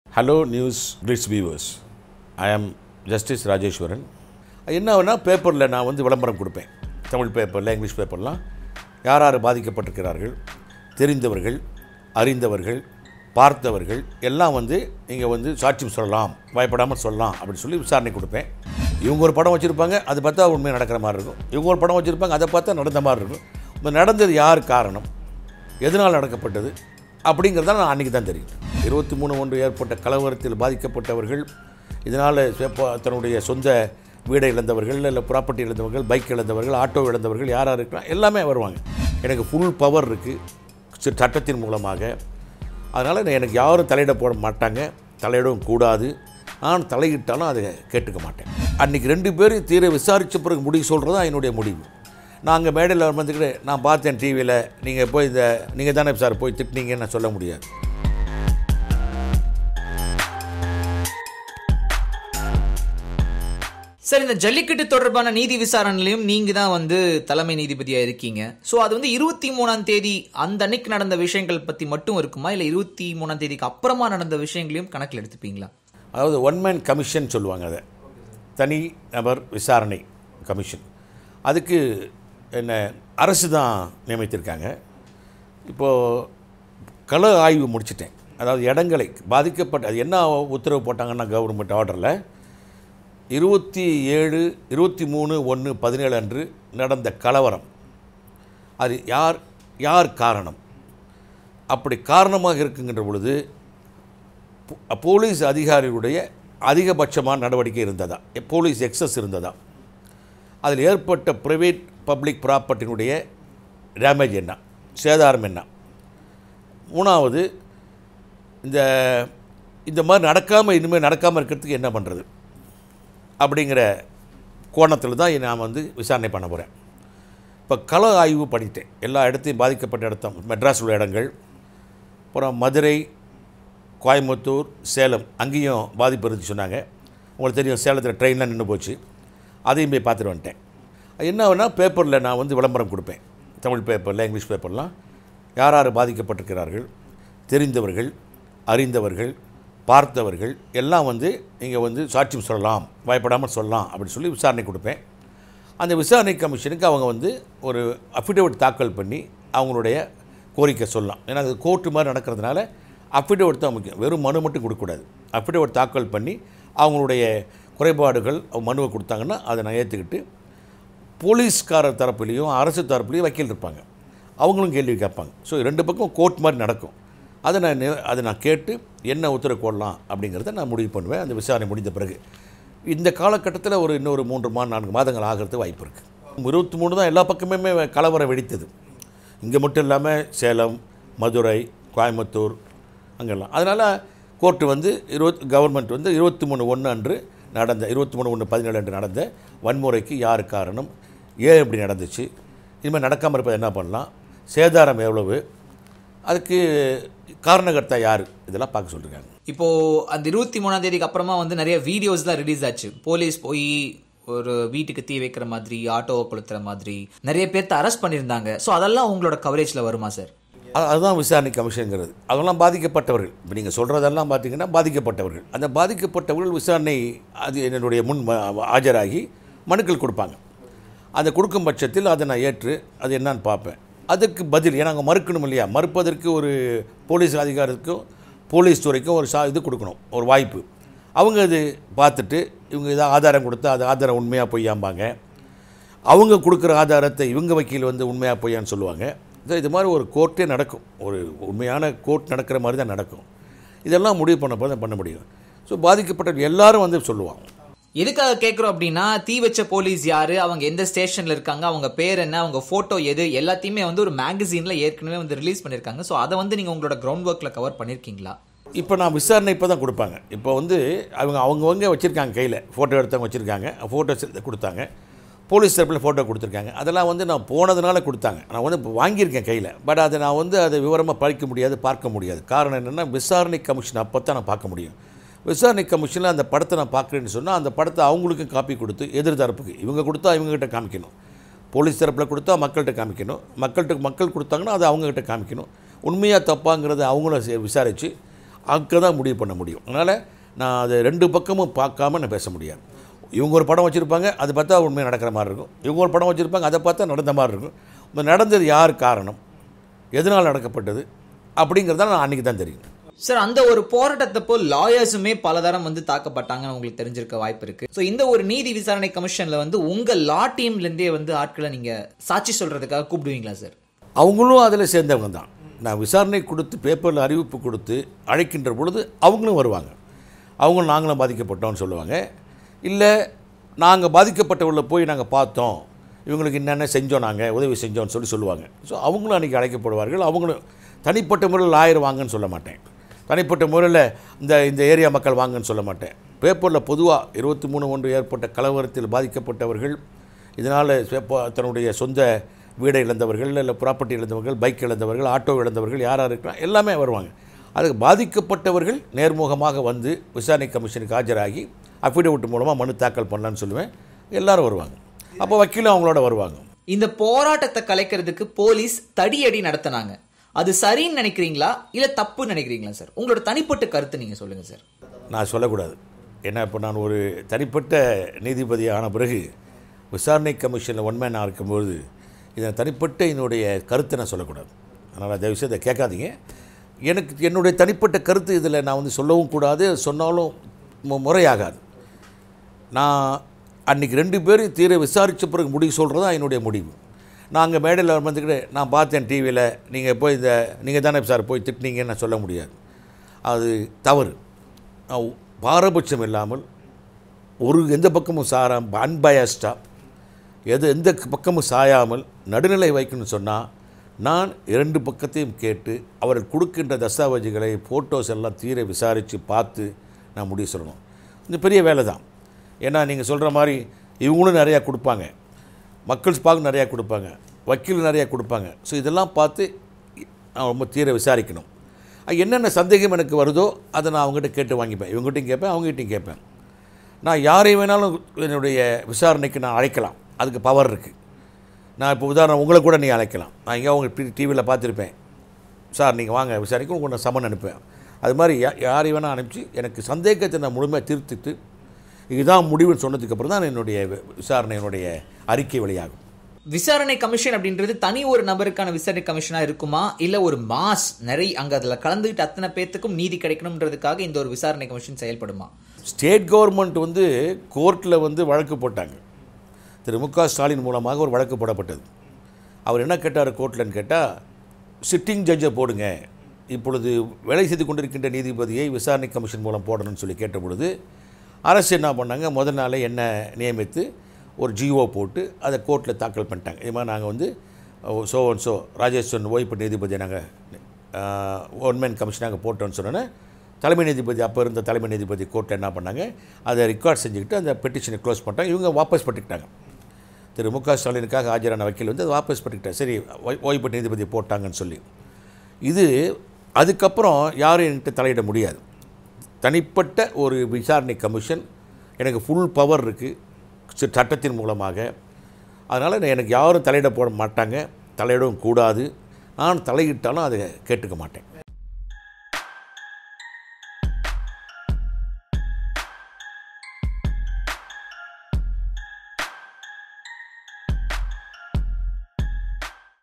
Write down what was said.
hello news blitz viewers I am justice Rajeswaran என்ன ஆகுனா பேப்பரில் நான் வந்து விளம்பரம் கொடுப்பேன் தமிழ் பேப்பரில் இங்கிலீஷ் பேப்பர்லாம் யார் யார் பாதிக்கப்பட்டிருக்கிறார்கள் தெரிந்தவர்கள் அறிந்தவர்கள் பார்த்தவர்கள் எல்லாம் வந்து இங்கே வந்து சாட்சியம் சொல்லலாம் பயப்படாமல் சொல்லலாம் அப்படின்னு சொல்லி விசாரணை கொடுப்பேன் இவங்க ஒரு படம் வச்சுருப்பாங்க அது பார்த்தா உண்மையாக நடக்கிற மாதிரி இருக்கும் இவங்க ஒரு படம் வச்சுருப்பாங்க அதை பார்த்தா நடந்த மாதிரி இருக்கும் இந்த நடந்தது யார் காரணம் எதனால் நடக்கப்பட்டது அப்படிங்கிறத நான் அன்றைக்கி தான் தெரியும் இருபத்தி மூணு ஒன்று ஏற்பட்ட கலவரத்தில் பாதிக்கப்பட்டவர்கள் இதனால் தன்னுடைய சொந்த வீடை இழந்தவர்கள் இல்லை ப்ராப்பர்ட்டி இழந்தவர்கள் பைக் இழந்தவர்கள் ஆட்டோ இழந்தவர்கள் யார் யார் இருக்கிறா எல்லாமே வருவாங்க எனக்கு ஃபுல் பவர் இருக்குது சட்டத்தின் மூலமாக அதனால் எனக்கு யாரும் தலையிட போட மாட்டாங்க தலையிடவும் கூடாது நான் தலையிட்டாலும் அதை கேட்டுக்க மாட்டேன் அன்றைக்கி ரெண்டு பேரும் தீர விசாரித்த பிறகு முடிவு சொல்கிறது தான் என்னுடைய முடிவு நான் அங்கே மேடையில் வந்துக்கிட்டு நான் பார்த்தேன் டிவியில் நீங்கள் போய் இந்த நீங்கள் தானே சார் போய் திட்டினீங்கன்னு நான் சொல்ல முடியாது சார் இந்த ஜல்லிக்கட்டு தொடர்பான நீதி விசாரணையிலையும் நீங்க தான் வந்து தலைமை நீதிபதியா இருக்கீங்க சோ அது வந்து இருபத்தி மூணாம் தேதி அந்த அன்னைக்கு நடந்த விஷயங்கள் பத்தி மட்டும் இருக்குமா இல்ல இருபத்தி மூணாம் தேதிக்கு அப்புறமா நடந்த விஷயங்களையும் கணக்கில் எடுத்துப்பீங்களா அதாவது ஒன் மேன் கமிஷன் சொல்லுவாங்க அதை தனி நபர் விசாரணை கமிஷன் அதுக்கு என்ன அரசு தான் நியமித்திருக்காங்க இப்போது கள ஆய்வு முடிச்சிட்டேன் அதாவது இடங்களை பாதிக்கப்பட்ட அது என்ன உத்தரவு போட்டாங்கன்னா கவர்மெண்ட் ஆர்டரில் இருபத்தி ஏழு இருபத்தி மூணு ஒன்று பதினேழு அன்று நடந்த கலவரம் அது யார் யார் காரணம் அப்படி காரணமாக இருக்குங்கின்ற பொழுது போ- போலீஸ் அதிகாரிகளுடைய அதிகபட்சமான நடவடிக்கை இருந்ததா போலீஸ் எக்ஸஸ் இருந்ததா அதில் ஏற்பட்ட ப்ரைவேட் பப்ளிக் ப்ராப்பர்ட்டினுடைய டேமேஜ் என்ன சேதாரம் என்ன மூணாவது இந்த இந்த மாதிரி நடக்காமல் இனிமேல் நடக்காமல் இருக்கிறதுக்கு என்ன பண்ணுறது அப்படிங்கிற கோணத்தில் தான் நான் வந்து விசாரணை பண்ண போகிறேன் இப்போ கள ஆய்வு பண்ணிட்டேன் எல்லா இடத்தையும் பாதிக்கப்பட்ட இடத்த மெட்ராஸ் உள்ள இடங்கள் அப்புறம் மதுரை கோயம்புத்தூர் சேலம் அங்கேயும் பாதிப்பு இருந்துச்சு சொன்னாங்க உங்களுக்கு தெரியும் சேலத்தில் ட்ரெயின்லாம் நின்று போச்சு அதையும் போய் பார்த்துட்டு வந்துட்டேன் என்ன ஆகுனா பேப்பரில் நான் வந்து விளம்பரம் கொடுப்பேன் தமிழ் பேப்பரில் இங்கிலீஷ் பேப்பர்லாம் யார் யார் பாதிக்கப்பட்டிருக்கிறார்கள் தெரிந்தவர்கள் அறிந்தவர்கள் பார்த்தவர்கள் எல்லாம் வந்து இங்கே வந்து சாட்சியம் சொல்லலாம் பயப்படாமல் சொல்லலாம் அப்படின்னு சொல்லி விசாரணை கொடுப்பேன் அந்த விசாரணை கமிஷனுக்கு அவங்க வந்து ஒரு அஃபிடவிட் தாக்கல் பண்ணி அவங்களுடைய கோரிக்கை சொல்லலாம் ஏன்னா அது கோர்ட்டு மாதிரி நடக்கிறதுனால அஃபிடவிட் தான் முக்கியம் வெறும் மனு மட்டும் கொடுக்கக்கூடாது அஃபிடவிட் தாக்கல் பண்ணி அவங்களுடைய குறைபாடுகள் அவங்க மனுவை கொடுத்தாங்கன்னா அதை நான் ஏற்றுக்கிட்டு போலீஸ்காரர் தரப்புலேயும் அரசு தரப்புலேயும் வக்கீல் இருப்பாங்க அவங்களும் கேள்வி கேட்பாங்க ஸோ ரெண்டு பக்கம் கோர்ட் மாதிரி நடக்கும் அதை நான் நே- அதை நான் கேட்டு என்ன உத்தரவு போடலாம் அப்படிங்கிறத நான் முடிவு பண்ணுவேன் அந்த விசாரணை முடிந்த பிறகு இந்த காலகட்டத்தில் ஒரு இன்னொரு மூன்று மா நான்கு மாதங்கள் ஆகிறதுக்கு வாய்ப்பு இருக்குது இருபத்தி மூணு தான் எல்லா பக்கமுமே கலவரம் வெடித்தது இங்கே மட்டும் இல்லாமல் சேலம் மதுரை கோயம்புத்தூர் அங்கெல்லாம் அதனால் கோர்ட்டு வந்து இருபத் கவர்மெண்ட் வந்து இருபத்தி மூணு ஒன்று அன்று நடந்த இருபத்தி மூணு ஒன்று பதினேழு அன்று நடந்த வன்முறைக்கு யார் காரணம் ஏன் இப்படி நடந்துச்சு இனிமேல் நடக்காமல் இருப்பது என்ன பண்ணலாம் சேதாரம் எவ்வளவு அதுக்கு காரணகர்த்தா யார் இதெல்லாம் பார்க்க சொல்லியிருக்காங்க இப்போ அந்த இருபத்தி மூணாம் தேதிக்கு அப்புறமா வந்து நிறைய வீடியோஸ் தான் ரிலீஸ் ஆச்சு போலீஸ் போய் ஒரு வீட்டுக்கு தீ வைக்கிற மாதிரி ஆட்டோவை கொளுத்துற மாதிரி நிறைய பேர்த்த அரெஸ்ட் பண்ணியிருந்தாங்க ஸோ அதெல்லாம் உங்களோட கவரேஜ்ல வருமா சார் அது- அதுதான் விசாரணை கமிஷனுங்கிறது அதெல்லாம் பாதிக்கப்பட்டவர்கள் இப்போ நீங்கள் சொல்கிறதெல்லாம் பார்த்தீங்கன்னா பாதிக்கப்பட்டவர்கள் அந்த பாதிக்கப்பட்டவர்கள் விசாரணை அது என்னுடைய முன் ம- ஆஜராகி மனுக்கள் கொடுப்பாங்க அதை கொடுக்கும் பட்சத்தில் அதை நான் ஏற்று அது என்னன்னு பார்ப்பேன் அதுக்கு பதில் ஏன்னா அங்கே மறுக்கணும் இல்லையா மறுப்பதற்கு ஒரு போலீஸ் அதிகாரத்துக்கும் போலீஸ் துறைக்கும் ஒரு சா இது கொடுக்கணும் ஒரு வாய்ப்பு அவங்க இது பார்த்துட்டு இவங்க ஏதாவது ஆதாரம் கொடுத்தா அது ஆதாரம் உண்மையாக பொய்யாம்பாங்க அவங்க கொடுக்குற ஆதாரத்தை இவங்க வக்கீல் வந்து உண்மையாக பொய்யான்னு சொல்லுவாங்க இது இது மாதிரி ஒரு கோர்ட்டே நடக்கும் ஒரு உண்மையான கோர்ட் நடக்கிற மாதிரி தான் நடக்கும் இதெல்லாம் முடிவு பண்ண போது தான் பண்ண முடியும் ஸோ பாதிக்கப்பட்ட எல்லாரும் வந்து சொல்லுவாங்க எதுக்காக கேட்குறோம் அப்படின்னா தீ வச்ச போலீஸ் யாரு அவங்க எந்த ஸ்டேஷன்ல இருக்காங்க அவங்க பேர் என்ன அவங்க போட்டோ எது எல்லாத்தையுமே வந்து ஒரு மேகசின்ல ஏற்கனவே வந்து ரிலீஸ் பண்ணிருக்காங்க ஸோ அதை வந்து நீங்க உங்களோட கிரவுண்ட் ஒர்க்ல கவர் பண்ணிருக்கீங்களா இப்போ நான் விசாரணை இப்போ தான் கொடுப்பாங்க இப்போ வந்து அவங்க அவங்கவங்க வச்சுருக்காங்க கையில் ஃபோட்டோ எடுத்தவங்க வச்சுருக்காங்க ஃபோட்டோஸ் கொடுத்தாங்க போலீஸ் தரப்பில் ஃபோட்டோ கொடுத்துருக்காங்க அதெல்லாம் வந்து நான் போனதுனால கொடுத்தாங்க நான் வந்து இப்போ வாங்கியிருக்கேன் கையில் பட் அதை நான் வந்து அதை விவரமாக படிக்க முடியாது பார்க்க முடியாது காரணம் என்னென்னா விசாரணை கமிஷன் அப்போ தான் நான் பார்க்க முடியும் விசாரணை கமிஷனில் அந்த படத்தை நான் பார்க்குறேன்னு சொன்னால் அந்த படத்தை அவங்களுக்கும் காப்பி கொடுத்து எதிர் தரப்புக்கு இவங்க கொடுத்தா இவங்ககிட்ட காமிக்கணும் போலீஸ் தரப்பில் கொடுத்தா மக்கள்கிட்ட காமிக்கணும் மக்கள்கிட்ட மக்கள் கொடுத்தாங்கன்னா அதை அவங்ககிட்ட காமிக்கணும் உண்மையாக தப்பாங்கிறத அவங்களும் சே- விசாரித்து அங்கே தான் முடிவு பண்ண முடியும் அதனால் நான் அது ரெண்டு பக்கமும் பார்க்காம நான் பேச முடியாது இவங்க ஒரு படம் வச்சுருப்பாங்க அது பார்த்தா உண்மையாக நடக்கிற மாதிரி இருக்கும் இவங்க ஒரு படம் வச்சுருப்பாங்க அதை பார்த்தா நடந்த மாதிரி இருக்கும் இந்த நடந்தது யார் காரணம் எதனால் நடக்கப்பட்டது அப்படிங்கிறத நான் அன்றைக்கி தான் தெரியும் சார் அந்த ஒரு போராட்டத்தப்போ லாயர்ஸுமே பலதரம் வந்து தாக்கப்பட்டாங்கன்னு உங்களுக்கு தெரிஞ்சிருக்க வாய்ப்பு இருக்கு ஸோ இந்த ஒரு நீதி விசாரணை கமிஷன்ல வந்து உங்க லா டீம்ல இருந்தே வந்து ஆட்களை நீங்க சாட்சி சொல்றதுக்காக கூப்பிடுவீங்களா சார் அவங்களும் அதில் சேர்ந்தவங்க தான் நான் விசாரணை கொடுத்து பேப்பரில் அறிவிப்பு கொடுத்து அழைக்கின்ற பொழுது அவங்களும் வருவாங்க அவங்களும் நாங்களும் பாதிக்கப்பட்டோம்னு சொல்லுவாங்க இல்லை நாங்கள் பாதிக்கப்பட்டவங்கள போய் நாங்கள் பார்த்தோம் இவங்களுக்கு என்னென்ன செஞ்சோம் நாங்கள் உதவி செஞ்சோம்னு சொல்லி சொல்லுவாங்க ஸோ அவங்களும் அன்றைக்கி அழைக்கப்படுவார்கள் அவங்களும் தனிப்பட்ட முறையில் லாயர் வாங்கன்னு சொல்ல மாட்டேன் தனிப்பட்ட முறையில் இந்த இந்த ஏரியா மக்கள் வாங்கன்னு சொல்ல மாட்டேன் பேப்பரில் பொதுவாக இருபத்தி மூணு ஒன்று ஏற்பட்ட கலவரத்தில் பாதிக்கப்பட்டவர்கள் இதனால் தன்னுடைய சொந்த வீடை இழந்தவர்கள் இல்லை ப்ராப்பர்ட்டி இழந்தவர்கள் பைக் இழந்தவர்கள் ஆட்டோ இழந்தவர்கள் யாராக இருக்கலாம் எல்லாமே வருவாங்க அதுக்கு பாதிக்கப்பட்டவர்கள் நேர்முகமாக வந்து விசாரணை கமிஷனுக்கு ஆஜராகி அஃபிடவிட் மூலமாக மனு தாக்கல் பண்ணலான்னு சொல்லுவேன் எல்லாரும் வருவாங்க அப்போ வக்கீலும் அவங்களோட வருவாங்க இந்த போராட்டத்தை கலைக்கிறதுக்கு போலீஸ் தடியடி நடத்தினாங்க அது சரின்னு நினைக்கிறீங்களா இல்ல தப்புன்னு நினைக்கிறீங்களா சார் உங்களோட தனிப்பட்ட கருத்து நீங்க சொல்லுங்க சார் நான் சொல்லக்கூடாது ஏன்னா இப்போ நான் ஒரு தனிப்பட்ட நீதிபதி ஆன பிறகு விசாரணை கமிஷனில் ஒன்மேனாக இருக்கும்போது இதை தனிப்பட்ட என்னுடைய கருத்தை நான் சொல்லக்கூடாது அதனால் தயவு செய்து இதை கேட்காதீங்க எனக்கு என்னுடைய தனிப்பட்ட கருத்து இதில் நான் வந்து சொல்லவும் கூடாது சொன்னாலும் மு- முறையாகாது நான் அன்றைக்கி ரெண்டு பேரும் தீர விசாரித்த பிறகு முடிவு சொல்கிறது தான் என்னுடைய முடிவு நான் அங்கே மேடையில் வந்துக்கிட்டு நான் பார்த்தேன் டிவியில் நீங்கள் போய் இந்த நீங்கள் தானே சார் போய் திட்டினீங்கன்னு நான் சொல்ல முடியாது அது தவறு நான் பாரபட்சம் இல்லாமல் ஒரு எந்த பக்கமும் சாராம அன்பயஸ்டாக எது எந்த பக்கமும் சாயாமல் நடுநிலை வைக்கணும்னு சொன்னால் நான் இரண்டு பக்கத்தையும் கேட்டு அவர்கள் கொடுக்கின்ற தஸ்தாவேஜுகளை ஃபோட்டோஸ் எல்லாம் தீர விசாரித்து பார்த்து நான் முடிவு சொல்லணும் இது பெரிய வேலை தான் ஏன்னா நீங்கள் சொல்கிற மாதிரி இவங்களும் நிறையா கொடுப்பாங்க மக்கள் ஸ்பாக் நிறையா கொடுப்பாங்க வக்கீல் நிறையா கொடுப்பாங்க ஸோ இதெல்லாம் பார்த்து நான் ரொம்ப தீர விசாரிக்கணும் அது என்னென்ன சந்தேகம் எனக்கு வருதோ அதை நான் அவங்ககிட்ட கேட்டு வாங்கிப்பேன் இவங்ககிட்டையும் கேட்பேன் அவங்ககிட்டையும் கேட்பேன் நான் யாரை வேணாலும் என்னுடைய விசாரணைக்கு நான் அழைக்கலாம் அதுக்கு பவர் இருக்குது நான் இப்போ உதாரணம் உங்களை கூட நீ அழைக்கலாம் நான் எங்கேயா உங்கள் டிவியில் பார்த்துருப்பேன் சார் நீங்கள் வாங்க விசாரிக்க உங்களுக்கு நான் சமன் அனுப்புவேன் அது மாதிரி யா யாரை வேணால் அனுப்பிச்சு எனக்கு சந்தேகத்தை நான் முழுமையாக தீர்த்துட்டு இதுதான் முடிவுன்னு சொன்னதுக்கப்புறம் தான் என்னுடைய வி- விசாரணை என்னுடைய அறிக்கை வெளியாகும் விசாரணை கமிஷன் அப்படின்றது தனி ஒரு நபருக்கான விசாரணை கமிஷனா இருக்குமா இல்ல ஒரு மாஸ் நிறைய அங்க அதுல கலந்துகிட்டு அத்தனை பேத்துக்கும் நீதி கிடைக்கணும்ன்றதுக்காக இந்த ஒரு விசாரணை கமிஷன் செயல்படுமா ஸ்டேட் கவர்மெண்ட் வந்து கோர்ட்டில் வந்து வழக்கு போட்டாங்க திரு மு க ஸ்டாலின் மூலமாக ஒரு வழக்கு போடப்பட்டது அவர் என்ன கேட்டார் கோர்ட்லன்னு கேட்டால் சிட்டிங் ஜட்ஜை போடுங்க இப்பொழுது வேலை செய்து கொண்டிருக்கின்ற நீதிபதியை விசாரணை கமிஷன் மூலம் போடணும்னு சொல்லி கேட்ட பொழுது அரசு என்ன பண்ணாங்க முதல் நாளே என்ன நியமித்து ஒரு ஜிஓ போட்டு அதை கோர்ட்டில் தாக்கல் பண்ணிட்டாங்க இது மாதிரி நாங்கள் வந்து சோ ஒன் சோ ராஜேஸ்வரன் ஓய்வு நீதிபதியை நாங்கள் ஒன்மேன் கமிஷன் நாங்கள் போட்டோம்னு சொன்னோன்னே தலைமை நீதிபதி அப்போ இருந்த தலைமை நீதிபதி கோர்ட்டில் என்ன பண்ணாங்க அதை ரெக்கார்ட் செஞ்சுக்கிட்டு அந்த பெட்டிஷனை க்ளோஸ் பண்ணிட்டாங்க இவங்க வாபஸ் பண்ணிக்கிட்டாங்க திரு மு க ஸ்டாலினுக்காக ஆஜரான வக்கீல் வந்து அதை வாபஸ் பண்ணிக்கிட்டார் சரி ஓய்- ஓய்வு பெற்ற நீதிபதி போட்டாங்கன்னு சொல்லி இது அதுக்கப்புறம் யாரும் என்கிட்ட தலையிட முடியாது தனிப்பட்ட ஒரு விசாரணை கமிஷன் எனக்கு ஃபுல் பவர் இருக்குது சட்டத்தின் மூலமாக அதனால் எனக்கு யாரும் தலையிட போட மாட்டாங்க தலையிடவும் கூடாது நான் தலையிட்டாலும் அதை கேட்டுக்க மாட்டேன்